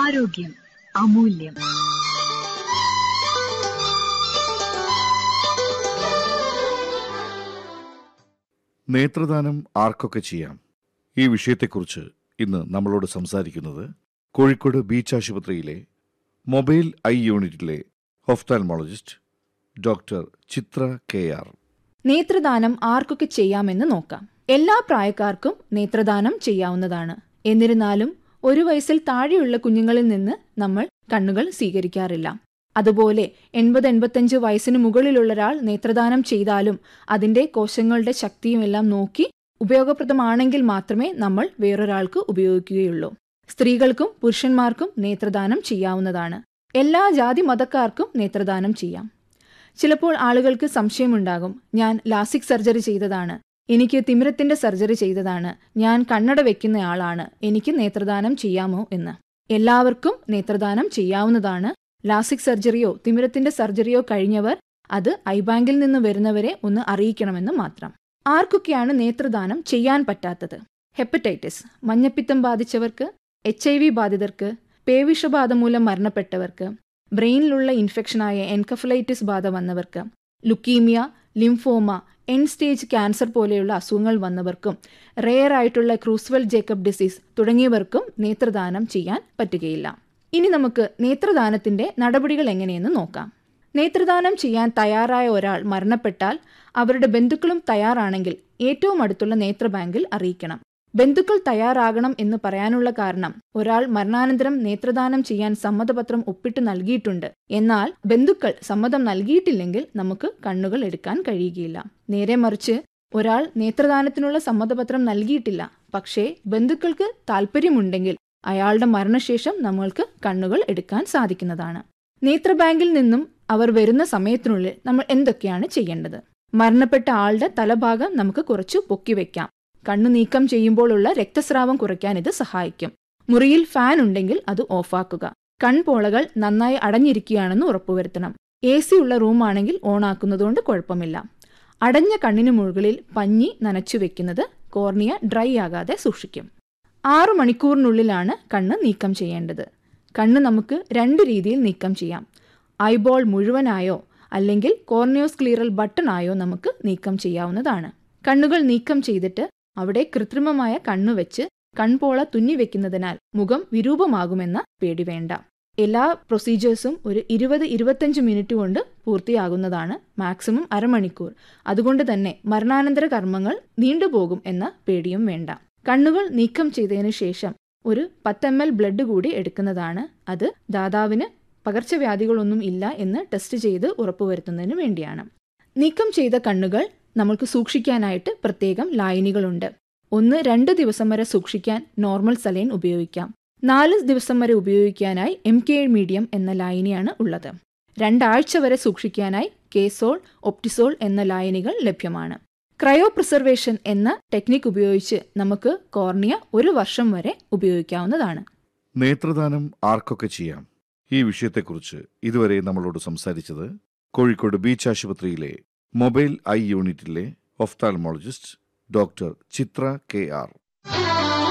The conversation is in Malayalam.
ആരോഗ്യം അമൂല്യം നേത്രദാനം ആർക്കൊക്കെ ചെയ്യാം ഈ വിഷയത്തെക്കുറിച്ച് ഇന്ന് നമ്മളോട് സംസാരിക്കുന്നത് കോഴിക്കോട് ബീച്ച് ആശുപത്രിയിലെ മൊബൈൽ ഐ യൂണിറ്റിലെ ophthalmologist doctor Chithra K R നേത്രദാനം ആർക്കൊക്കെ ചെയ്യാമെന്ന് നോക്കാം എല്ലാ പ്രായക്കാർക്കും നേത്രദാനം ചെയ്യാവുന്നതാണ് എന്നിരുന്നാലും ഒരു വയസ്സിൽ താഴെയുള്ള കുഞ്ഞുങ്ങളിൽ നിന്ന് നമ്മൾ കണ്ണുകൾ സ്വീകരിക്കാറില്ല അതുപോലെ എൺപത് എൺപത്തഞ്ച് വയസ്സിന് മുകളിലുള്ള ഒരാൾ നേത്രദാനം ചെയ്താലും അതിന്റെ കോശങ്ങളുടെ ശക്തിയും എല്ലാം നോക്കി ഉപയോഗപ്രദമാണെങ്കിൽ മാത്രമേ നമ്മൾ വേറൊരാൾക്ക് ഉപയോഗിക്കുകയുള്ളൂ സ്ത്രീകൾക്കും പുരുഷന്മാർക്കും നേത്രദാനം ചെയ്യാവുന്നതാണ് എല്ലാ ജാതി മതക്കാർക്കും നേത്രദാനം ചെയ്യാം ചിലപ്പോൾ ആളുകൾക്ക് സംശയമുണ്ടാകും ഞാൻ ലാസിക് സർജറി ചെയ്തതാണ് എനിക്ക് തിമിരത്തിന്റെ സർജറി ചെയ്തതാണ് ഞാൻ കണ്ണട വെക്കുന്നയാളാണ് എനിക്ക് നേത്രദാനം ചെയ്യാമോ എന്ന് എല്ലാവർക്കും നേത്രദാനം ചെയ്യാവുന്നതാണ് ലാസിക് സർജറിയോ തിമിരത്തിന്റെ സർജറിയോ കഴിഞ്ഞവർ അത് ഐബാങ്കിൽ നിന്ന് വരുന്നവരെ ഒന്ന് അറിയിക്കണമെന്ന് മാത്രം ആർക്കൊക്കെയാണ് നേത്രദാനം ചെയ്യാൻ പറ്റാത്തത് ഹെപ്പറ്റൈറ്റിസ് മഞ്ഞപ്പിത്തം ബാധിച്ചവർക്ക് എച്ച് ഐ വി ബാധിതർക്ക് പേവിഷബാധ മൂലം മരണപ്പെട്ടവർക്ക് ബ്രെയിനിലുള്ള ഇൻഫെക്ഷനായ എൻകഫലൈറ്റിസ് ബാധ വന്നവർക്ക് leukaemia lymphoma end stage cancer പോലെയുള്ള അസുഖങ്ങൾ വന്നവർക്കും റെയർ ആയിട്ടുള്ള ക്രൂസ്വൽ ജേക്കബ് ഡിസീസ് തുടങ്ങിയവർക്കും നേത്രദാനം ചെയ്യാൻ പറ്റുകയില്ല ഇനി നമുക്ക് നേത്രദാനത്തിന്റെ നടപടികൾ എങ്ങനെയെന്ന് നോക്കാം നേത്രദാനം ചെയ്യാൻ തയ്യാറായ ഒരാൾ മരണപ്പെട്ടാൽ അവരുടെ ബന്ധുക്കളും തയ്യാറാണെങ്കിൽ ഏറ്റവും അടുത്തുള്ള നേത്രബാങ്കിൽ അറിയിക്കണം ബന്ധുക്കൾ തയ്യാറാകണം എന്ന് പറയാനുള്ള കാരണം ഒരാൾ മരണാനന്തരം നേത്രദാനം ചെയ്യാൻ സമ്മതപത്രം ഒപ്പിട്ട് നൽകിയിട്ടുണ്ട് എന്നാൽ ബന്ധുക്കൾ സമ്മതം നൽകിയിട്ടില്ലെങ്കിൽ നമുക്ക് കണ്ണുകൾ എടുക്കാൻ കഴിയുകയില്ല നേരെ മറിച്ച് ഒരാൾ നേത്രദാനത്തിനുള്ള സമ്മതപത്രം നൽകിയിട്ടില്ല പക്ഷേ ബന്ധുക്കൾക്ക് താല്പര്യമുണ്ടെങ്കിൽ അയാളുടെ മരണശേഷം നമ്മൾക്ക് കണ്ണുകൾ എടുക്കാൻ സാധിക്കുന്നതാണ് നേത്രബാങ്കിൽ നിന്നും അവർ വരുന്ന സമയത്തിനുള്ളിൽ നമ്മൾ എന്തൊക്കെയാണ് ചെയ്യേണ്ടത് മരണപ്പെട്ട ആളുടെ തലഭാഗം നമുക്ക് കുറച്ച് പൊക്കിവെക്കാം കണ്ണു നീക്കം ചെയ്യുമ്പോഴുള്ള രക്തസ്രാവം കുറയ്ക്കാൻ ഇത് സഹായിക്കും മുറിയിൽ ഫാൻ ഉണ്ടെങ്കിൽ അത് ഓഫാക്കുക കൺപോളകൾ നന്നായി അടഞ്ഞിരിക്കുകയാണെന്ന് ഉറപ്പുവരുത്തണം എ സി ഉള്ള റൂമാണെങ്കിൽ ഓണാക്കുന്നതുകൊണ്ട് കുഴപ്പമില്ല അടഞ്ഞ കണ്ണിന് മുകളിൽ പഞ്ഞി നനച്ചു വെക്കുന്നത് കോർണിയ ഡ്രൈ ആകാതെ സൂക്ഷിക്കും ആറു മണിക്കൂറിനുള്ളിലാണ് കണ്ണ് നീക്കം ചെയ്യേണ്ടത് കണ്ണ് നമുക്ക് രണ്ട് രീതിയിൽ നീക്കം ചെയ്യാം ഐബോൾ മുഴുവനായോ അല്ലെങ്കിൽ കോർണിയോസ് ക്ലീറൽ ബട്ടൺ ആയോ നമുക്ക് നീക്കം ചെയ്യാവുന്നതാണ് കണ്ണുകൾ നീക്കം ചെയ്തിട്ട് അവിടെ കൃത്രിമമായ കണ്ണുവെച്ച് കൺപോള തുന്നിവെക്കുന്നതിനാൽ മുഖം വിരൂപമാകുമെന്ന പേടി വേണ്ട എല്ലാ പ്രൊസീജിയേഴ്സും ഒരു ഇരുപത് ഇരുപത്തഞ്ച് മിനിറ്റ് കൊണ്ട് പൂർത്തിയാകുന്നതാണ് മാക്സിമം അരമണിക്കൂർ അതുകൊണ്ട് തന്നെ മരണാനന്തര കർമ്മങ്ങൾ നീണ്ടുപോകും എന്ന പേടിയും വേണ്ട കണ്ണുകൾ നീക്കം ചെയ്തതിനു ശേഷം ഒരു പത്ത് എം എൽ ബ്ലഡ് കൂടി എടുക്കുന്നതാണ് അത് ദാതാവിന് പകർച്ചവ്യാധികളൊന്നും ഇല്ല എന്ന് ടെസ്റ്റ് ചെയ്ത് ഉറപ്പുവരുത്തുന്നതിന് വേണ്ടിയാണ് നീക്കം ചെയ്ത കണ്ണുകൾ നമ്മൾക്ക് സൂക്ഷിക്കാനായിട്ട് പ്രത്യേകം ലായനികളുണ്ട് ഒന്ന് രണ്ട് ദിവസം വരെ സൂക്ഷിക്കാൻ നോർമൽ സലൈൻ ഉപയോഗിക്കാം നാല് ദിവസം വരെ ഉപയോഗിക്കാനായി എം കെ മീഡിയം എന്ന ലായനിയാണ് ഉള്ളത് രണ്ടാഴ്ച വരെ സൂക്ഷിക്കാനായി കേസോൾ ഒപ്റ്റിസോൾ എന്ന ലായനികൾ ലഭ്യമാണ് ക്രയോ പ്രിസർവേഷൻ എന്ന ടെക്നിക് ഉപയോഗിച്ച് നമുക്ക് കോർണിയ ഒരു വർഷം വരെ ഉപയോഗിക്കാവുന്നതാണ് നേത്രദാനം ആർക്കൊക്കെ ചെയ്യാം ഈ വിഷയത്തെക്കുറിച്ച് ഇതുവരെ നമ്മളോട് സംസാരിച്ചത് കോഴിക്കോട് ബീച്ച് ആശുപത്രിയിലെ മൊബൈൽ ഐ യൂണിറ്റിലെ ophthalmologist doctor Chithra K R